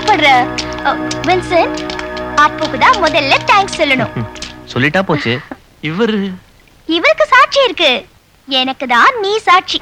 கோவப்படுற வின்சென்ட் அப்புக்கு தான் முதல்ல தேங்க்ஸ் சொல்லணும் ம், சொல்லிட்டா போச்சு இவரு இவருக்கு சாட்சி இருக்கு எனக்கு தான் நீ சாட்சி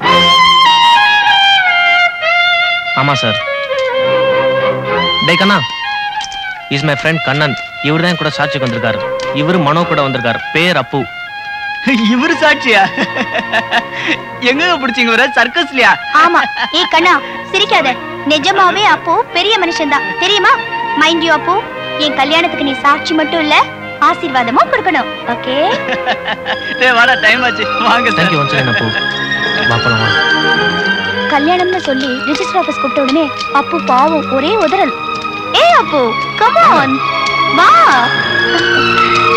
ஆமா சார் டே Kanna is my friend Kannan இவர் தான் கூட சாட்சிக்கு வந்திருக்காரு இவர் மனோ கூட வந்திருக்காரு பேர் அப்பு இவரு சாட்சியா எங்க பிடிச்சீங்க வர சர்க்கஸ்லயா ஆமா ஏய் கண்ணா சிரிக்காத நிஜமாவே அப்போ பெரிய மனுஷன் தான் தெரியுமா மைண்ட் யூ அப்போ என் கல்யாணத்துக்கு நீ சாட்சி மட்டும் இல்ல ஆசீர்வாதமும் கொடுக்கணும் ஓகே டேய் வாடா டைம் ஆச்சு வாங்க சார் தேங்க்யூ ஒன்ஸ் அகைன் அப்பு வா போலாம் வா கல்யாணம்னு சொல்லி ரிஜிஸ்டர் ஆபீஸ் கூப்பிட்ட உடனே அப்பு பாவம் ஒரே உதறல் ஏய் அப்பு கம் ஆன் வா